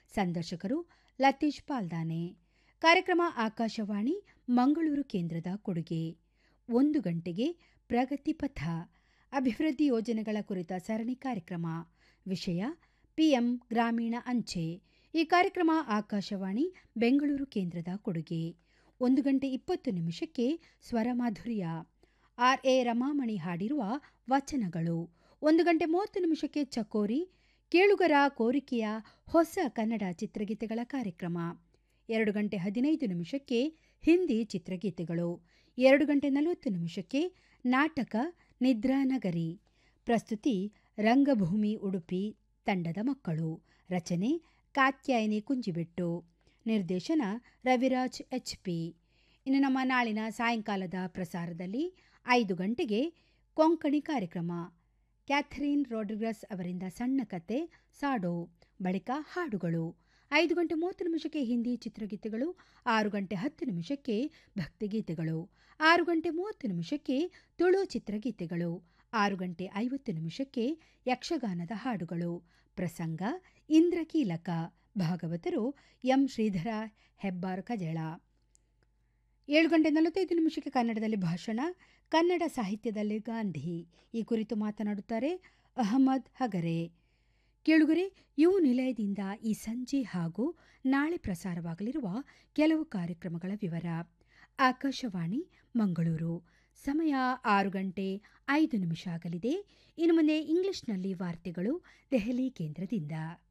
ಸಂದರ್ಶಕರು ಲತೀಶ್ ಪಾಲ್ದಾನೆ ಕಾರ್ಯಕ್ರಮ ಆಕಾಶವಾಣಿ ಮಂಗಳೂರು ಕೇಂದ್ರದ ಕೊಡುಗೆ ಒಂದು ಗಂಟೆಗೆ ಪ್ರಗತಿ ಪಥ ಅಭಿವೃದ್ಧಿ ಯೋಜನೆಗಳ ಕುರಿತ ಸರಣಿ ಕಾರ್ಯಕ್ರಮ ವಿಷಯ ಪಿಎಂ ಗ್ರಾಮೀಣ ಅಂಚೆ ಈ ಕಾರ್ಯಕ್ರಮ ಆಕಾಶವಾಣಿ ಬೆಂಗಳೂರು ಕೇಂದ್ರದ ಕೊಡುಗೆ ಒಂದು ಗಂಟೆ ಇಪ್ಪತ್ತು ನಿಮಿಷಕ್ಕೆ ಸ್ವರಮಾಧುರ್ಯ ಆರ್ ಎ ರಮಾಮಣಿ ಹಾಡಿರುವ ವಚನಗಳು ಒಂದು ಗಂಟೆ ಮೂವತ್ತು ನಿಮಿಷಕ್ಕೆ ಚಕೋರಿ ಕೇಳುಗರ ಕೋರಿಕೆಯ ಹೊಸ ಕನ್ನಡ ಚಿತ್ರಗೀತೆಗಳ ಕಾರ್ಯಕ್ರಮ ಎರಡು ಗಂಟೆ ಹದಿನೈದು ನಿಮಿಷಕ್ಕೆ ಹಿಂದಿ ಚಿತ್ರಗೀತೆಗಳು ಎರಡು ಗಂಟೆ ನಲವತ್ತು ನಿಮಿಷಕ್ಕೆ ನಾಟಕ ನಿದ್ರಾನಗರಿ ಪ್ರಸ್ತುತಿ ರಂಗಭೂಮಿ ಉಡುಪಿ ತಂಡದ ಮಕ್ಕಳು ರಚನೆ ಕಾತ್ಯಾಯನಿ ಕುಂಜಿಬೆಟ್ಟು ನಿರ್ದೇಶನ ರವಿರಾಜ್ ಎಚ್ ಪಿ ಇನ್ನು ನಮ್ಮ ನಾಳಿನ ಸಾಯಂಕಾಲದ ಪ್ರಸಾರದಲ್ಲಿ ಐದು ಗಂಟೆಗೆ ಕೊಂಕಣಿ ಕಾರ್ಯಕ್ರಮ ಕ್ಯಾಥರೀನ್ ರೋಡ್ರಿಗಸ್ ಅವರಿಂದ ಸಣ್ಣ ಕತೆ ಸಾಡೋ ಬಳಿಕ ಹಾಡುಗಳು ಐದು ಗಂಟೆ ಮೂವತ್ತು ನಿಮಿಷಕ್ಕೆ ಹಿಂದಿ ಚಿತ್ರಗೀತೆಗಳು ಆರು ಗಂಟೆ ಹತ್ತು ನಿಮಿಷಕ್ಕೆ ಭಕ್ತಿಗೀತೆಗಳು ಆರು ಗಂಟೆ ಮೂವತ್ತು ನಿಮಿಷಕ್ಕೆ ತುಳು ಚಿತ್ರಗೀತೆಗಳು ಆರು ಗಂಟೆ ಐವತ್ತು ನಿಮಿಷಕ್ಕೆ ಯಕ್ಷಗಾನದ ಹಾಡುಗಳು ಪ್ರಸಂಗ ಇಂದ್ರಕೀಲಕ ಭಾಗವತರು ಎಂ ಶ್ರೀಧರ ಹೆಬ್ಬಾರ್ ಕಜಳ ಏಳು ಗಂಟೆ ನಲವತ್ತೈದು ನಿಮಿಷಕ್ಕೆ ಕನ್ನಡದಲ್ಲಿ ಭಾಷಣ ಕನ್ನಡ ಸಾಹಿತ್ಯದಲ್ಲಿ ಗಾಂಧಿ ಈ ಕುರಿತು ಮಾತನಾಡುತ್ತಾರೆ ಅಹಮದ್ ಹಗರೆ ಕೇಳುಗರೆ ಇವು ನಿಲಯದಿಂದ ಈ ಸಂಜೆ ಹಾಗೂ ನಾಳೆ ಪ್ರಸಾರವಾಗಲಿರುವ ಕೆಲವು ಕಾರ್ಯಕ್ರಮಗಳ ವಿವರ ಆಕಾಶವಾಣಿ ಮಂಗಳೂರು ಸಮಯ ಆರು ಗಂಟೆ ಐದು ನಿಮಿಷ ಆಗಲಿದೆ ಇನ್ನು ಮುಂದೆ ಇಂಗ್ಲಿಷ್ನಲ್ಲಿ ವಾರ್ತೆಗಳು ದೆಹಲಿ ಕೇಂದ್ರದಿಂದ